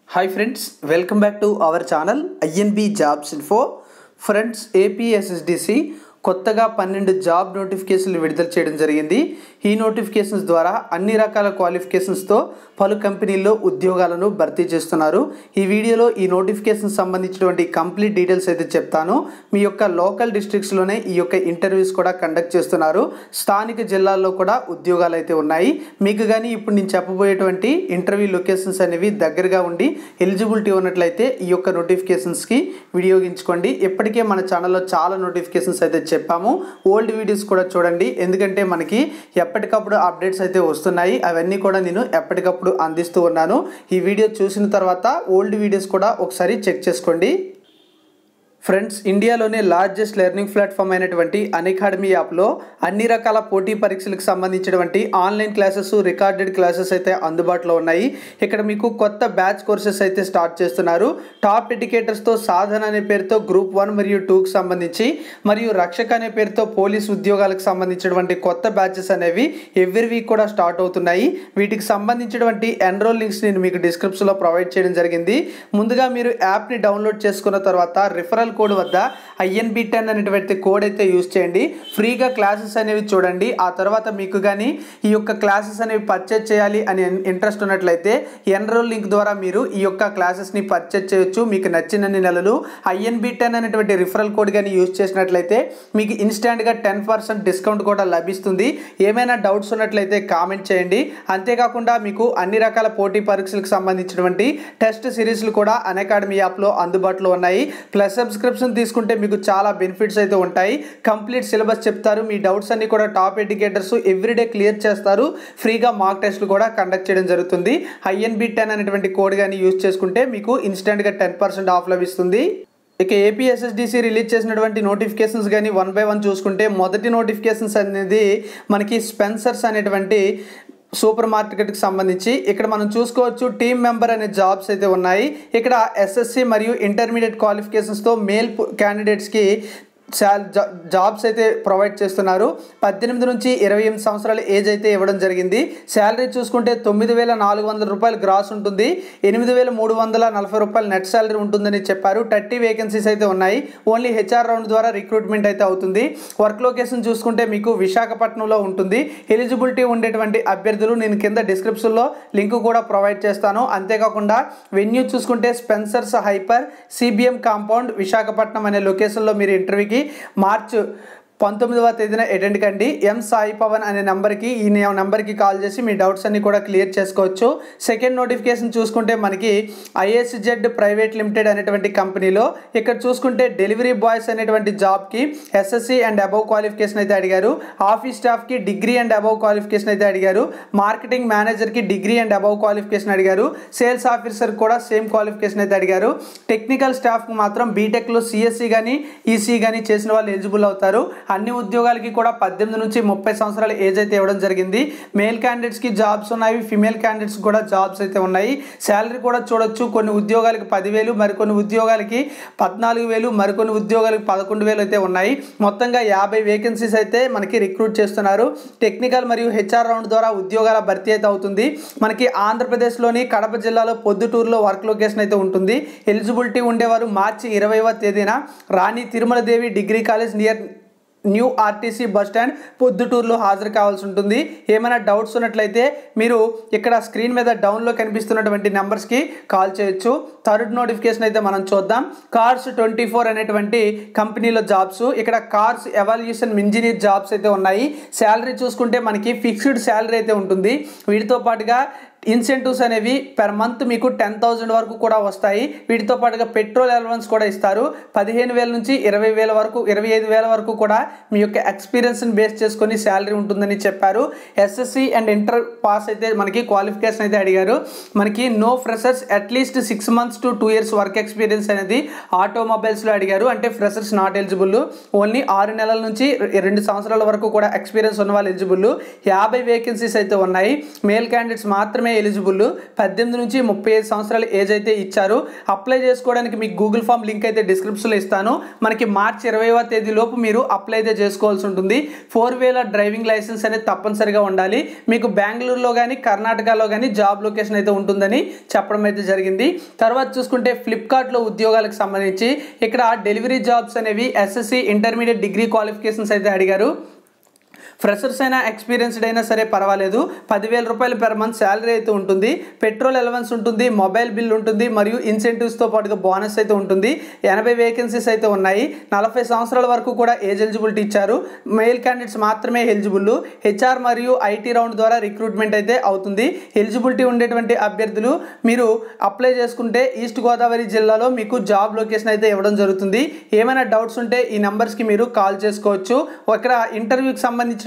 hi friends welcome back to our channel INB jobs info friends APSSDC కొత్తగా పన్నెండు job నోటిఫికేషన్లు విడుదల చేయడం జరిగింది ఈ నోటిఫికేషన్స్ ద్వారా అన్ని రకాల క్వాలిఫికేషన్స్తో పలు కంపెనీల్లో ఉద్యోగాలను భర్తీ చేస్తున్నారు ఈ వీడియోలో ఈ నోటిఫికేషన్ సంబంధించినటువంటి కంప్లీట్ డీటెయిల్స్ అయితే చెప్తాను మీ యొక్క లోకల్ డిస్ట్రిక్ట్స్లోనే ఈ యొక్క ఇంటర్వ్యూస్ కూడా కండక్ట్ చేస్తున్నారు స్థానిక జిల్లాల్లో కూడా ఉద్యోగాలు అయితే ఉన్నాయి మీకు కానీ ఇప్పుడు నేను చెప్పబోయేటువంటి ఇంటర్వ్యూ లొకేషన్స్ అనేవి దగ్గరగా ఉండి ఎలిజిబిలిటీ ఉన్నట్లయితే ఈ యొక్క నోటిఫికేషన్స్కి వినియోగించుకోండి ఇప్పటికే మన ఛానల్లో చాలా నోటిఫికేషన్స్ అయితే చెప్పాము ఓల్డ్ వీడియోస్ కూడా చూడండి ఎందుకంటే మనకి ఎప్పటికప్పుడు అప్డేట్స్ అయితే వస్తున్నాయి అవన్నీ కూడా నేను ఎప్పటికప్పుడు అందిస్తూ ఉన్నాను ఈ వీడియో చూసిన తర్వాత ఓల్డ్ వీడియోస్ కూడా ఒకసారి చెక్ చేసుకోండి ఫ్రెండ్స్ ఇండియాలోనే లార్జెస్ట్ లెర్నింగ్ ప్లాట్ఫామ్ అయినటువంటి అకాడమీ యాప్లో అన్ని రకాల పోటీ పరీక్షలకు సంబంధించినటువంటి ఆన్లైన్ క్లాసెస్ రికార్డెడ్ క్లాసెస్ అయితే అందుబాటులో ఉన్నాయి ఇక్కడ మీకు కొత్త బ్యాచ్ కోర్సెస్ అయితే స్టార్ట్ చేస్తున్నారు టాప్ ఎడ్యుకేటర్స్తో సాధన అనే పేరుతో గ్రూప్ వన్ మరియు టూకి సంబంధించి మరియు రక్షక అనే పేరుతో పోలీస్ ఉద్యోగాలకు సంబంధించినటువంటి కొత్త బ్యాచెస్ అనేవి ఎవ్రీ వీక్ కూడా స్టార్ట్ అవుతున్నాయి వీటికి సంబంధించినటువంటి ఎన్రోల్ లింక్స్ నేను మీకు డిస్క్రిప్షన్లో ప్రొవైడ్ చేయడం జరిగింది ముందుగా మీరు యాప్ని డౌన్లోడ్ చేసుకున్న తర్వాత రిఫరల్ కోడ్ వద్ద ఐఎన్బి టెన్ అనేటువంటి కోడ్ అయితే యూస్ చేయండి ఫ్రీగా క్లాసెస్ అనేవి చూడండి ఆ తర్వాత మీకు కానీ ఈ యొక్క క్లాసెస్ అనేవి పర్చేజ్ చేయాలి అని ఇంట్రెస్ట్ ఉన్నట్లయితే ఎన్రోల్ లింక్ ద్వారా మీరు ఈ యొక్క క్లాసెస్ని పర్చేజ్ చేయొచ్చు మీకు నచ్చినన్ని నెలలు ఐఎన్బి టెన్ అనేటువంటి రిఫరల్ కోడ్ కానీ యూస్ చేసినట్లయితే మీకు ఇన్స్టాంట్గా టెన్ పర్సెంట్ డిస్కౌంట్ కూడా లభిస్తుంది ఏమైనా డౌట్స్ ఉన్నట్లయితే కామెంట్ చేయండి అంతేకాకుండా మీకు అన్ని రకాల పోటీ పరీక్షలకు సంబంధించినటువంటి టెస్ట్ సిరీస్లు కూడా అకాడమీ యాప్లో అందుబాటులో ఉన్నాయి ప్లస్ సబ్స్క్రిప్షన్ తీసుకుంటే మీకు చాలా బెనిఫిట్స్ అయితే ఉంటాయి కంప్లీట్ సిలబస్ చెప్తారు మీ డౌట్స్ అన్ని కూడా టాప్ ఎడ్యుకేటర్స్ ఎవ్రీడే క్లియర్ చేస్తారు ఫ్రీగా మార్క్ టెస్ట్లు కూడా కండక్ట్ చేయడం జరుగుతుంది ఐఎన్బి టెన్ అనేటువంటి కోడ్ కానీ యూజ్ చేసుకుంటే మీకు ఇన్స్టెంట్గా టెన్ పర్సెంట్ ఆఫ్ లభిస్తుంది ఇక ఏపీఎస్ఎస్డిసి రిలీజ్ చేసినటువంటి నోటిఫికేషన్స్ కానీ వన్ బై వన్ చూసుకుంటే మొదటి నోటిఫికేషన్స్ అనేది మనకి స్పెన్సర్స్ అనేటువంటి సూపర్ మార్కెట్కి సంబంధించి ఇక్కడ మనం చూసుకోవచ్చు టీమ్ మెంబర్ అనే జాబ్స్ అయితే ఉన్నాయి ఇక్కడ ఎస్ఎస్సి మరియు ఇంటర్మీడియట్ క్వాలిఫికేషన్స్తో మేల్ క్యాండిడేట్స్కి శాల్ జాబ్స్ అయితే ప్రొవైడ్ చేస్తున్నారు పద్దెనిమిది నుంచి ఇరవై ఎనిమిది సంవత్సరాల ఏజ్ అయితే ఇవ్వడం జరిగింది శాలరీ చూసుకుంటే తొమ్మిది వేల నాలుగు వందల రూపాయలు గ్రాస్ ఉంటుంది ఎనిమిది వేల మూడు వందల నలభై రూపాయలు నెట్ శాలరీ ఉంటుందని చెప్పారు థర్టీ వేకెన్సీస్ అయితే ఉన్నాయి ఓన్లీ హెచ్ఆర్ రౌండ్ ద్వారా రిక్రూట్మెంట్ అయితే అవుతుంది వర్క్ లొకేషన్ చూసుకుంటే మీకు విశాఖపట్నంలో ఉంటుంది ఎలిజిబిలిటీ ఉండేటువంటి అభ్యర్థులు నేను కింద డిస్క్రిప్షన్లో లింక్ కూడా ప్రొవైడ్ చేస్తాను అంతేకాకుండా వెన్యూ చూసుకుంటే Spencer's hyper CBM compound Visakhapatnam అనే లొకేషన్లో మీరు ఇంటర్వ్యూకి మార్చ్ పంతొమ్మిదవ తేదీన అటెండ్ కండి ఎం సాయి పవన్ అనే నెంబర్కి ఈ నెంబర్కి కాల్ చేసి మీ డౌట్స్ అన్ని కూడా క్లియర్ చేసుకోవచ్చు సెకండ్ నోటిఫికేషన్ చూసుకుంటే మనకి ఐఎస్జెడ్ ప్రైవేట్ లిమిటెడ్ అనేటువంటి కంపెనీలో ఇక్కడ చూసుకుంటే డెలివరీ బాయ్స్ అనేటువంటి జాబ్కి ఎస్ఎస్సి అండ్ అబవ్ క్వాలిఫికేషన్ అయితే అడిగారు ఆఫీస్ స్టాఫ్కి డిగ్రీ అండ్ అబవ్ క్వాలిఫికేషన్ అయితే అడిగారు మార్కెటింగ్ మేనేజర్కి డిగ్రీ అండ్ అబవ్ క్వాలిఫికేషన్ అడిగారు సేల్స్ ఆఫీసర్ కూడా సేమ్ క్వాలిఫికేషన్ అయితే అడిగారు టెక్నికల్ స్టాఫ్కి మాత్రం బీటెక్లో సిఎస్సి కానీ ఈసీ కానీ చేసిన వాళ్ళు ఎలిజిబుల్ అవుతారు అన్ని ఉద్యోగాలకి కూడా పద్దెనిమిది నుంచి ముప్పై సంవత్సరాల ఏజ్ అయితే ఇవ్వడం జరిగింది మేల్ క్యాండిడేట్స్కి జాబ్స్ ఉన్నాయి ఫిమేల్ క్యాండిడేట్స్ కూడా జాబ్స్ అయితే ఉన్నాయి శాలరీ కూడా చూడొచ్చు కొన్ని ఉద్యోగాలకి పదివేలు మరికొన్ని ఉద్యోగాలకి పద్నాలుగు వేలు మరికొన్ని ఉద్యోగాలకి పదకొండు వేలు అయితే ఉన్నాయి మొత్తంగా యాభై వేకెన్సీస్ అయితే మనకి రిక్రూట్ చేస్తున్నారు టెక్నికల్ మరియు హెచ్ఆర్ రౌండ్ ద్వారా ఉద్యోగాల భర్తీ అయితే అవుతుంది మనకి ఆంధ్రప్రదేశ్లోని కడప జిల్లాలో పొద్దుటూరులో వర్క్ లొకేషన్ అయితే ఉంటుంది ఎలిజిబిలిటీ ఉండేవారు మార్చి ఇరవైవ తేదీన Rani Tirumala Devi degree college near new RTC bus stand పొద్దుటూరులో హాజరు కావాల్సి ఉంటుంది ఏమైనా డౌట్స్ ఉన్నట్లయితే మీరు ఇక్కడ స్క్రీన్ మీద డౌన్లో కనిపిస్తున్నటువంటి నెంబర్స్కి కాల్ చేయొచ్చు థర్డ్ నోటిఫికేషన్ అయితే మనం చూద్దాం కార్స్ ట్వంటీ ఫోర్ అనేటువంటి కంపెనీలో జాబ్స్ ఇక్కడ కార్స్ ఎవాల్యూషన్ ఇంజనీర్ జాబ్స్ అయితే ఉన్నాయి శాలరీ చూసుకుంటే మనకి ఫిక్స్డ్ శాలరీ అయితే ఉంటుంది వీటితో పాటుగా ఇన్సెంటివ్స్ అనేవి పెర్ మంత్ మీకు టెన్ థౌజండ్ వరకు కూడా వస్తాయి వీటితో పాటుగా పెట్రోల్ అలవెన్స్ కూడా ఇస్తారు పదిహేను వేల నుంచి ఇరవై వేల వరకు ఇరవై ఐదు వేల వరకు కూడా మీ యొక్క ఎక్స్పీరియన్స్ని బేస్ చేసుకొని శాలరీ ఉంటుందని చెప్పారు ఎస్ఎస్సి అండ్ ఇంటర్ పాస్ అయితే మనకి క్వాలిఫికేషన్ అయితే అడిగారు మనకి no freshers at least six months to two years work experience అనేది ఆటోమొబైల్స్లో అడిగారు అంటే ఫ్రెషర్స్ నాట్ ఎలిజిబుల్ ఓన్లీ ఆరు నెలల నుంచి రెండు సంవత్సరాల వరకు కూడా ఎక్స్పీరియన్స్ ఉన్న వాళ్ళు ఎలిజిబుల్ యాభై వేకెన్సీస్ అయితే ఉన్నాయి మేల్ క్యాండిడేట్స్ మాత్రమే మాత్రమే ఎలిజిబుల్ పద్దెనిమిది నుంచి ముప్పై ఐదు సంవత్సరాల ఏజ్ అయితే ఇచ్చారు అప్లై చేసుకోవడానికి మీకు గూగుల్ ఫామ్ లింక్ అయితే డిస్క్రిప్షన్లో ఇస్తాను మనకి మార్చి ఇరవైవ తేదీ లోపు మీరు అప్లై అయితే చేసుకోవాల్సి ఉంటుంది ఫోర్ వీలర్ డ్రైవింగ్ లైసెన్స్ అనేది తప్పనిసరిగా ఉండాలి మీకు బెంగళూరులో కానీ కర్ణాటకలో కానీ జాబ్ లొకేషన్ అయితే ఉంటుందని చెప్పడం అయితే జరిగింది తర్వాత చూసుకుంటే ఫ్లిప్కార్ట్లో ఉద్యోగాలకు సంబంధించి ఇక్కడ డెలివరీ జాబ్స్ అనేవి ఎస్ఎస్సి ఇంటర్మీడియట్ డిగ్రీ క్వాలిఫికేషన్స్ అయితే అడిగారు ఫ్రెషర్స్ అయినా ఎక్స్పీరియన్స్డ్ అయినా సరే పర్వాలేదు పదివేల రూపాయలు పెర్ మంత్ శాలరీ అయితే ఉంటుంది పెట్రోల్ అలవెన్స్ ఉంటుంది మొబైల్ బిల్ ఉంటుంది మరియు ఇన్సెంటివ్స్తో పాటుగా బోనస్ అయితే ఉంటుంది ఎనభై వేకెన్సీస్ అయితే ఉన్నాయి నలభై సంవత్సరాల వరకు కూడా ఏజ్ ఎలిజిబిలిటీ ఇచ్చారు మెయిల్ క్యాండిడేట్స్ మాత్రమే ఎలిజిబుల్ హెచ్ఆర్ మరియు ఐటీ రౌండ్ ద్వారా రిక్రూట్మెంట్ అయితే అవుతుంది ఎలిజిబిలిటీ ఉండేటువంటి అభ్యర్థులు మీరు అప్లై చేసుకుంటే ఈస్ట్ గోదావరి జిల్లాలో మీకు జాబ్ లొకేషన్ అయితే ఇవ్వడం జరుగుతుంది ఏమైనా డౌట్స్ ఉంటే ఈ నెంబర్స్కి మీరు కాల్ చేసుకోవచ్చు ఇక్కడ ఇంటర్వ్యూకి సంబంధించినటువంటి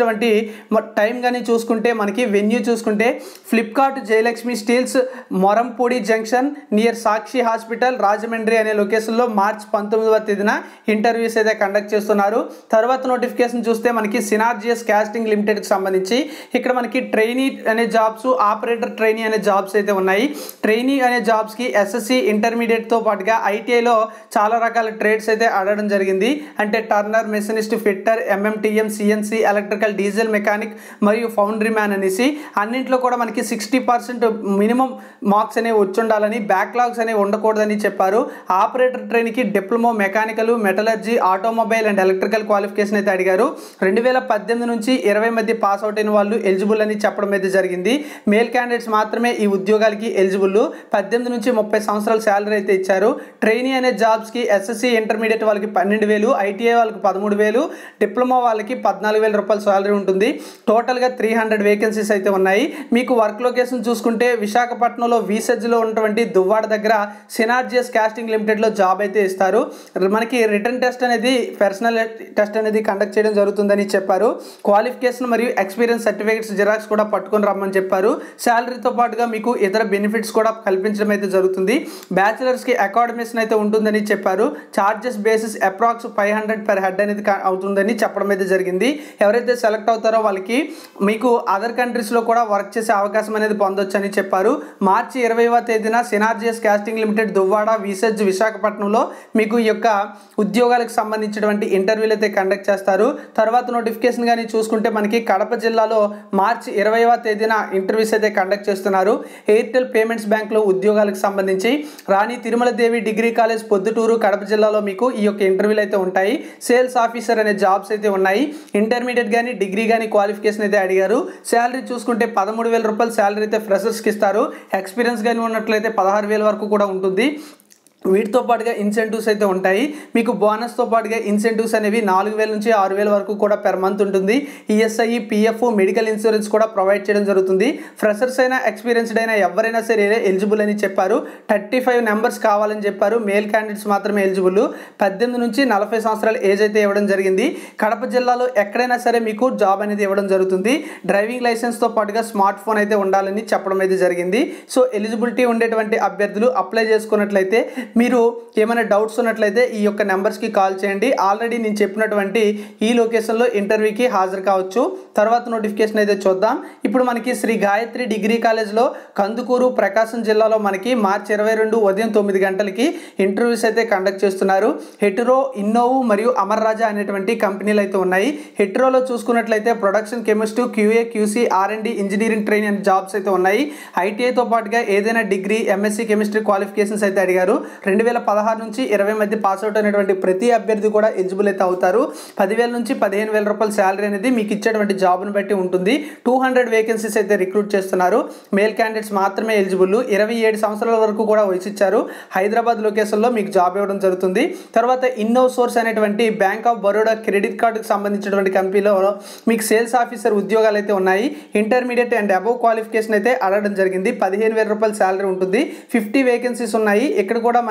టైం కానీ చూసుకుంటే మనకి వెన్యూ చూసుకుంటే Flipkart Jayalakshmi Steels Morampudi junction near Sakshi hospital Rajahmundry అనే లొకేషన్లో మార్చ్ పంతొమ్మిదవ తేదీన ఇంటర్వ్యూస్ అయితే కండక్ట్ చేస్తున్నారు తర్వాత నోటిఫికేషన్ చూస్తే మనకి సినార్జియస్ క్యాస్టింగ్ లిమిటెడ్కి సంబంధించి ఇక్కడ మనకి ట్రైనీ అనే జాబ్స్ ఆపరేటర్ ట్రైనీ అనే జాబ్స్ అయితే ఉన్నాయి ట్రైనీ అనే జాబ్స్కి ఎస్ఎస్సి ఇంటర్మీడియట్తో పాటుగా ఐటీఐలో చాలా రకాల ట్రేడ్స్ అయితే అడగడం జరిగింది అంటే turner machinist fitter MMTM CNC electrical diesel mechanic మరియు ఫౌండరీ మ్యాన్ అనేసి అన్నింటిలో కూడా మనకి సిక్స్టీ పర్సెంట్ మినిమం మార్క్స్ అనేవి వచ్చి ఉండాలని బ్యాక్లాగ్స్ అనేవి ఉండకూడదని చెప్పారు ఆపరేటర్ ట్రైన్కి diploma mechanical metallurgy automobile and electrical qualification అయితే అడిగారు రెండు వేల పద్దెనిమిది నుంచి ఇరవై మధ్య పాస్ అవుట్ అయిన వాళ్ళు ఎలిజిబుల్ అని చెప్పడం అయితే జరిగింది మేల్ క్యాండిడేట్స్ మాత్రమే ఈ ఉద్యోగాలకి ఎలిజిబుల్ పద్దెనిమిది నుంచి ముప్పై సంవత్సరాల శాలరీ అయితే ఇచ్చారు ట్రైనీ అనే జాబ్స్కి ఎస్ఎస్సి ఇంటర్మీడియట్ వాళ్ళకి పన్నెండు వేలు ఐటీఐ వాళ్ళకి పదమూడు వేలు డిప్లొమా వాళ్ళకి పద్నాలుగు వేల రూపాయల శాలరీ ఉంటుంది టోటల్గా త్రీ హండ్రెడ్ వేకెన్సీస్ అయితే ఉన్నాయి మీకు వర్క్ లొకేషన్ చూసుకుంటే విశాఖపట్నంలో వీసెజ్లో ఉన్నటువంటి దువ్వాడ దగ్గర సినార్జియస్ కాస్టింగ్ లిమిటెడ్లో జాబ్ అయితే ఇస్తారు మనకి రిటర్న్ టెస్ట్ అనేది పర్సనల్ టెస్ట్ అనేది కండక్ట్ చేయడం జరుగుతుందని చెప్పారు క్వాలిఫికేషన్ మరియు ఎక్స్పీరియన్స్ సర్టిఫికేట్స్ జిరాక్స్ కూడా పట్టుకొని రమ్మని చెప్పారు శాలరీతో పాటుగా మీకు ఇతర బెనిఫిట్స్ కూడా కల్పించడం అయితే జరుగుతుంది బ్యాచిలర్స్కి అకాడమిషన్ అయితే ఉంటుందని చెప్పారు charges basis approx five hundred per head అనేది కా- అవుతుందని చెప్పడం అయితే జరిగింది ఎవరైతే సెలెక్ట్ అవుతారో వాళ్ళకి మీకు అదర్ కంట్రీస్లో కూడా వర్క్ చేసే అవకాశం అనేది పొందొచ్చు అని చెప్పారు మార్చి ఇరవైవ తేదీన Synergies Casting Limited Duvvada VSEZ విశాఖపట్నంలో మీకు ఈ యొక్క ఉద్యోగాలకు సంబంధించినటువంటి ఇంటర్వ్యూలు అయితే కండక్ట్ చేస్తారు తర్వాత నోటిఫికేషన్ కానీ చూసుకుంటే మనకి కడప జిల్లాలో మార్చి ఇరవైవ తేదీన ఇంటర్వ్యూస్ అయితే కండక్ట్ చేస్తున్నారు ఎయిర్టెల్ పేమెంట్స్ బ్యాంక్లో ఉద్యోగాలకు సంబంధించి రాణి తిరుమల దేవి డిగ్రీ కాలేజ్ పొద్దుటూరు కడప జిల్లాలో మీకు ఈ యొక్క ఇంటర్వ్యూలు అయితే ఉంటాయి సేల్స్ ఆఫీసర్ అనే జాబ్స్ అయితే ఉన్నాయి ఇంటర్మీడియట్ కానీ డిగ్రీ కానీ క్వాలిఫికేషన్ అయితే అడిగారు శాలరీ చూసుకుంటే పదమూడు వేల రూపాయల శాలరీ అయితే ఫ్రెషర్స్కి ఇస్తారు ఎక్స్పీరియన్స్ కానీ ఉన్నట్లయితే పదహారు వేల వరకు కూడా ఉంటుంది వీటితో పాటుగా ఇన్సెంటివ్స్ అయితే ఉంటాయి మీకు బోనస్తో పాటుగా ఇన్సెంటివ్స్ అనేవి నాలుగు వేల నుంచి ఆరు వేల వరకు కూడా పెర్ మంత్ ఉంటుంది ఈఎస్ఐ పిఎఫ్ మెడికల్ ఇన్సూరెన్స్ కూడా ప్రొవైడ్ చేయడం జరుగుతుంది ఫ్రెషర్స్ అయినా ఎక్స్పీరియన్స్డ్ అయినా ఎవరైనా సరే ఎలిజిబుల్ అని చెప్పారు థర్టీ ఫైవ్ నెంబర్స్ కావాలని చెప్పారు మేల్ క్యాండిడేట్స్ మాత్రమే ఎలిజిబుల్ పద్దెనిమిది నుంచి నలభై సంవత్సరాల ఏజ్ అయితే ఇవ్వడం జరిగింది కడప జిల్లాలో ఎక్కడైనా సరే మీకు జాబ్ అనేది ఇవ్వడం జరుగుతుంది డ్రైవింగ్ లైసెన్స్తో పాటుగా స్మార్ట్ ఫోన్ అయితే ఉండాలని చెప్పడం అయితే జరిగింది సో ఎలిజిబిలిటీ ఉండేటువంటి అభ్యర్థులు అప్లై చేసుకున్నట్లయితే మీరు ఏమైనా డౌట్స్ ఉన్నట్లయితే ఈ యొక్క నెంబర్స్కి కాల్ చేయండి ఆల్రెడీ నేను చెప్పినటువంటి ఈ లొకేషన్లో ఇంటర్వ్యూకి హాజరు కావచ్చు తర్వాత నోటిఫికేషన్ అయితే చూద్దాం ఇప్పుడు మనకి శ్రీ గాయత్రి డిగ్రీ కాలేజ్లో కందుకూరు ప్రకాశం జిల్లాలో మనకి మార్చి ఇరవై రెండు ఉదయం తొమ్మిది గంటలకి ఇంటర్వ్యూస్ అయితే కండక్ట్ చేస్తున్నారు హెట్రో ఇన్నోవు మరియు అమర్ రాజా అనేటువంటి కంపెనీలు అయితే ఉన్నాయి హెట్రోలో చూసుకున్నట్లయితే production chemist QA QC R and D engineering trainee and jobs అయితే ఉన్నాయి ఐటీఐతో పాటుగా ఏదైనా డిగ్రీ ఎంఎస్సీ కెమిస్ట్రీ క్వాలిఫికేషన్స్ అయితే అడిగారు రెండు వేల పదహారు నుంచి ఇరవై మధ్య పాస్ అవుట్ అయినటువంటి ప్రతి అభ్యర్థి కూడా ఎలిజిబుల్ అయితే అవుతారు పదివేల నుంచి పదిహేను వేల రూపాయల శాలరీ అనేది మీకు ఇచ్చేటువంటి జాబ్ను బట్టి ఉంటుంది టూ హండ్రెడ్ వేకెన్సీస్ అయితే రిక్రూట్ చేస్తున్నారు మేల్ క్యాండిడేట్స్ మాత్రమే ఎలిజిబుల్ ఇరవై ఏడు సంవత్సరాల వరకు కూడా వయసు ఇచ్చారు హైదరాబాద్ లొకేషన్లో మీకు జాబ్ ఇవ్వడం జరుగుతుంది తర్వాత ఇన్నో సోర్స్ అనేటువంటి బ్యాంక్ ఆఫ్ బరోడా క్రెడిట్ కార్డుకి సంబంధించినటువంటి కంపెనీలో మీకు సేల్స్ ఆఫీసర్ ఉద్యోగాలు అయితే ఉన్నాయి ఇంటర్మీడియట్ అండ్ అబవ్ క్వాలిఫికేషన్ అయితే అడగడం జరిగింది పదిహేను వేల రూపాయల శాలరీ ఉంటుంది ఫిఫ్టీ వేకెన్సీస్ ఉన్నాయి ఇక్కడ కూడా మనకి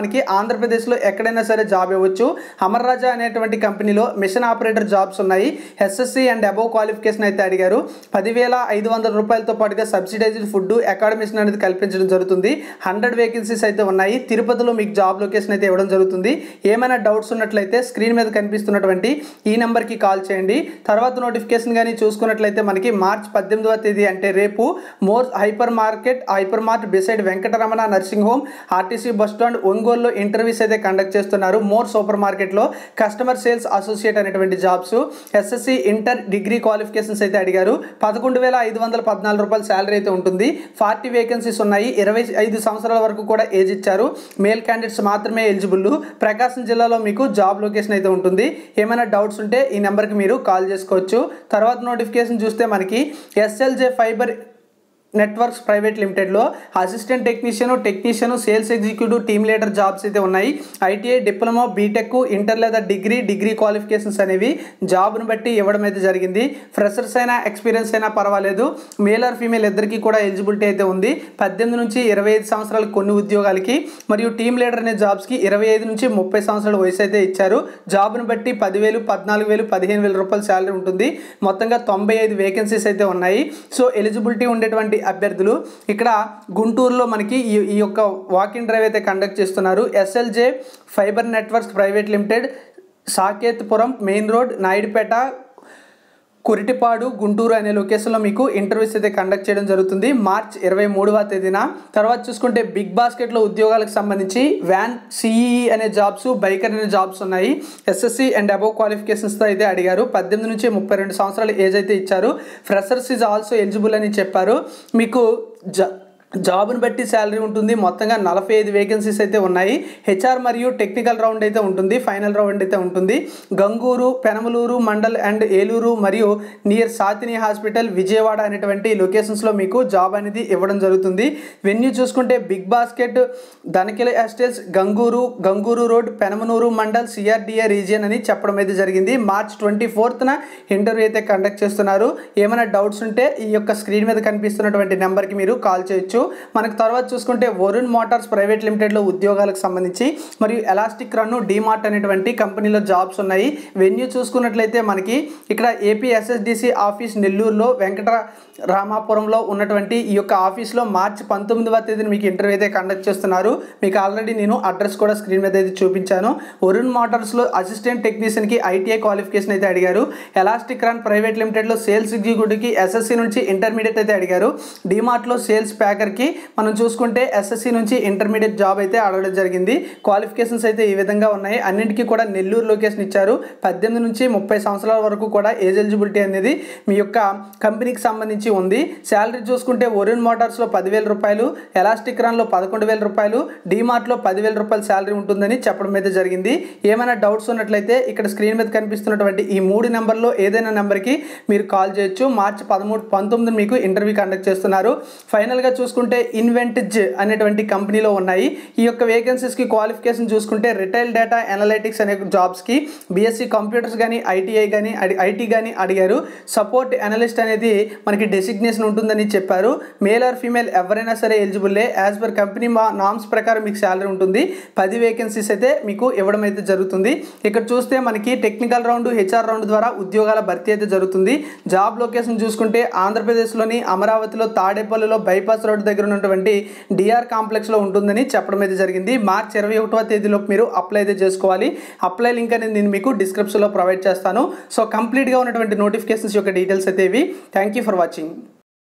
మనకి ఆంధ్రప్రదేశ్లో ఎక్కడైనా సరే జాబ్ ఇవ్వచ్చు అమర్ రాజా అనేటువంటి కంపెనీలో మిషన్ ఆపరేటర్ జాబ్స్ ఉన్నాయి ఎస్ఎస్సి అండ్ అబోవ్ క్వాలిఫికేషన్ అయితే అడిగారు పదివేల ఐదు వందల రూపాయలతో పాటుగా సబ్సిడైజ్డ్ ఫుడ్ అకాడమిషన్ అనేది కల్పించడం జరుగుతుంది హండ్రెడ్ వేకెన్సీస్ అయితే ఉన్నాయి తిరుపతిలో మీకు జాబ్ లొకేషన్ అయితే ఇవ్వడం జరుగుతుంది ఏమైనా డౌట్స్ ఉన్నట్లయితే స్క్రీన్ మీద కనిపిస్తున్నటువంటి ఈ నెంబర్కి కాల్ చేయండి తర్వాత నోటిఫికేషన్ కానీ చూసుకున్నట్లయితే మనకి మార్చ్ పద్దెనిమిదవ తేదీ అంటే రేపు More hyper market hyper mart beside Venkataramana nursing home RTC bus stand ఒంగోలులో ఇంటర్వ్యూస్ అయితే కండక్ట్ చేస్తున్నారు మోర్ సూపర్ మార్కెట్లో కస్టమర్ సేల్స్ అసోసియేట్ అనేటువంటి jobs SSC inter degree qualifications అయితే అడిగారు పదకొండు వేల ఐదు వందల పద్నాలుగు రూపాయల శాలరీ అయితే ఉంటుంది ఫార్టీ వేకెన్సీస్ ఉన్నాయి ఇరవై ఐదు సంవత్సరాల వరకు కూడా ఏజ్ ఇచ్చారు మేల్ క్యాండిడేట్స్ మాత్రమే ఎలిజిబుల్ ప్రకాశం జిల్లాలో మీకు జాబ్ లొకేషన్ అయితే ఉంటుంది ఏమైనా డౌట్స్ ఉంటే ఈ నెంబర్కి మీరు కాల్ చేసుకోవచ్చు తర్వాత నోటిఫికేషన్ చూస్తే మనకి ఎస్ఎల్జే ఫైబర్ నెట్వర్క్స్ ప్రైవేట్ లిమిటెడ్లో assistant technician technician sales executive team leader jobs అయితే ఉన్నాయి ఐటీఐ డిప్లొమా బీటెక్ ఇంటర్ లేదా డిగ్రీ డిగ్రీ క్వాలిఫికేషన్స్ అనేవి జాబ్ను బట్టి ఇవ్వడం అయితే జరిగింది ఫ్రెషర్స్ అయినా ఎక్స్పీరియన్స్ అయినా పర్వాలేదు మేల్ ఆర్ ఫీమేల్ ఇద్దరికి కూడా ఎలిజిబిలిటీ అయితే ఉంది పద్దెనిమిది నుంచి ఇరవై ఐదు సంవత్సరాల కొన్ని ఉద్యోగాలకి మరియు టీమ్ లీడర్ అనే జాబ్స్కి ఇరవై ఐదు నుంచి ముప్పై సంవత్సరాల వయసు అయితే ఇచ్చారు జాబ్ను బట్టి పదివేలు పద్నాలుగు వేలు పదిహేను వేల రూపాయల శాలరీ ఉంటుంది మొత్తంగా తొంభై ఐదు వేకెన్సీస్ అయితే ఉన్నాయి సో ఎలిజిబిలిటీ ఉండేటువంటి అభ్యర్థులు ఇక్కడ గుంటూరులో మనకి ఈ ఈ యొక్క వాకింగ్ డ్రైవ్ అయితే కండక్ట్ చేస్తున్నారు SLJ fibre networks private limited Saketpuram main road Naidupeta Kuritipadu Guntur అనే లొకేషన్లో మీకు ఇంటర్వ్యూస్ అయితే కండక్ట్ చేయడం జరుగుతుంది మార్చ్ ఇరవై మూడవ తేదీన తర్వాత చూసుకుంటే బిగ్ బాస్కెట్లో ఉద్యోగాలకు సంబంధించి వ్యాన్ సిఈఈ అనే జాబ్స్ బైకర్ అనే జాబ్స్ ఉన్నాయి ఎస్ఎస్సి అండ్ అబోవ్ క్వాలిఫికేషన్స్తో అయితే అడిగారు పద్దెనిమిది నుంచి ముప్పై రెండు సంవత్సరాల ఏజ్ అయితే ఇచ్చారు ఫ్రెషర్స్ ఈజ్ ఆల్సో ఎలిజిబుల్ అని చెప్పారు మీకు జ జాబ్ను బట్టి శాలరీ ఉంటుంది మొత్తంగా నలభై ఐదు వేకెన్సీస్ అయితే ఉన్నాయి హెచ్ఆర్ మరియు టెక్నికల్ రౌండ్ అయితే ఉంటుంది ఫైనల్ రౌండ్ అయితే ఉంటుంది గంగూరు పెనమలూరు మండల్ అండ్ ఏలూరు మరియు నియర్ సాతిని హాస్పిటల్ విజయవాడ అనేటువంటి లొకేషన్స్లో మీకు జాబ్ అనేది ఇవ్వడం జరుగుతుంది వెన్యూ చూసుకుంటే బిగ్ బాస్కెట్ దనకిల estates Gangur Gangur road Penamaluru mandal CRDA region అని చెప్పడం అయితే జరిగింది మార్చ్ ట్వంటీ ఫోర్త్న ఇంటర్వ్యూ అయితే కండక్ట్ చేస్తున్నారు ఏమైనా డౌట్స్ ఉంటే ఈ యొక్క స్క్రీన్ మీద కనిపిస్తున్నటువంటి నెంబర్కి మీరు కాల్ చేయొచ్చు మనకు తర్వాత చూసుకుంటే వరుణ్ మోటార్స్ ప్రైవేట్ లిమిటెడ్లో ఉద్యోగాలకు సంబంధించి మరియు ఎలాస్టిక్ రన్ డిమార్ట్ అనేటువంటి కంపెనీలో జాబ్స్ ఉన్నాయి వెన్యూ చూసుకున్నట్లయితే మనకి ఇక్కడ ఏపీ ఎస్ఎస్డిసి ఆఫీస్ నెల్లూరులో వెంకట రామాపురంలో ఉన్నటువంటి ఈ యొక్క ఆఫీస్లో మార్చి పంతొమ్మిదవ తేదీన మీకు ఇంటర్వ్యూ అయితే కండక్ట్ చేస్తున్నారు మీకు ఆల్రెడీ నేను అడ్రస్ కూడా స్క్రీన్ మీద అయితే చూపించాను వరుణ్ మోటార్స్లో అసిస్టెంట్ టెక్నీషియన్కి ఐటీఐ క్వాలిఫికేషన్ అయితే అడిగారు ఎలాస్టిక్ రన్ ప్రైవేట్ లిమిటెడ్లో సేల్స్ ఎగ్జిక్యూటివ్కి ఎస్ఎస్సి నుంచి ఇంటర్మీడియట్ అయితే అడిగారు డిమార్ట్లో సేల్స్ ప్యాకర్కి మనం చూసుకుంటే ఎస్ఎస్సి నుంచి ఇంటర్మీడియట్ జాబ్ అయితే అడగడం జరిగింది క్వాలిఫికేషన్స్ అయితే ఈ విధంగా ఉన్నాయి అన్నింటికీ కూడా నెల్లూరు లొకేషన్ ఇచ్చారు పద్దెనిమిది నుంచి ముప్పై సంవత్సరాల వరకు కూడా ఏజ్ ఎలిజిబిలిటీ అనేది మీ యొక్క కంపెనీకి సంబంధించి ఉంది శాలరీ చూసుకుంటే ఒరిన్ మోటార్స్లో పదివేల రూపాయలు ఎలాస్టిక్ రన్లో పదకొండు వేల రూపాయలు డిమార్ట్లో పదివేల రూపాయల శాలరీ ఉంటుందని చెప్పడం అయితే జరిగింది ఏమైనా డౌట్స్ ఉన్నట్లయితే ఇక్కడ స్క్రీన్ మీద కనిపిస్తున్నటువంటి ఈ మూడు నెంబర్లో ఏదైనా నెంబర్కి మీరు కాల్ చేయొచ్చు మార్చి పదమూడు పంతొమ్మిది మీకు ఇంటర్వ్యూ కండక్ట్ చేస్తున్నారు ఫైనల్గా చూసుకుంటే ఇన్వెంటిజ్ అనేటువంటి కంపెనీలో ఉన్నాయి ఈ యొక్క వేకెన్సీస్కి క్వాలిఫికేషన్ చూసుకుంటే రిటైల్ డేటా అనలైటిక్స్ అనే జాబ్స్కి బీఎస్సీ కంప్యూటర్స్ కానీ ఐటీఐ కానీ ఐటీ కానీ అడిగారు సపోర్ట్ అనలిస్ట్ అనేది మనకి డెసిగ్నేషన్ ఉంటుందని చెప్పారు మేల్ ఆర్ ఫీమేల్ ఎవరైనా సరే ఎలిజిబుల్లే యాజ్ పర్ కంపెనీ మా నామ్స్ ప్రకారం మీకు శాలరీ ఉంటుంది పది వేకెన్సీస్ అయితే మీకు ఇవ్వడం అయితే జరుగుతుంది ఇక్కడ చూస్తే మనకి టెక్నికల్ రౌండ్ హెచ్ఆర్ రౌండ్ ద్వారా ఉద్యోగాల భర్తీ అయితే జరుగుతుంది జాబ్ లొకేషన్ చూసుకుంటే ఆంధ్రప్రదేశ్లోని అమరావతిలో తాడేపల్లిలో బైపాస్ రోడ్ దగ్గర ఉన్నటువంటి డిఆర్ కాంప్లెక్స్లో ఉంటుందని చెప్పడం అయితే జరిగింది మార్చ్ ఇరవై ఒకటవ తేదీలోపు మీరు అప్లై అయితే చేసుకోవాలి అప్లై లింక్ అనేది నేను మీకు డిస్క్రిప్షన్లో ప్రొవైడ్ చేస్తాను సో కంప్లీట్గా ఉన్నటువంటి నోటిఫికేషన్స్ యొక్క డీటెయిల్స్ అయితే ఇవి థ్యాంక్ యూ ఫర్ వాచింగ్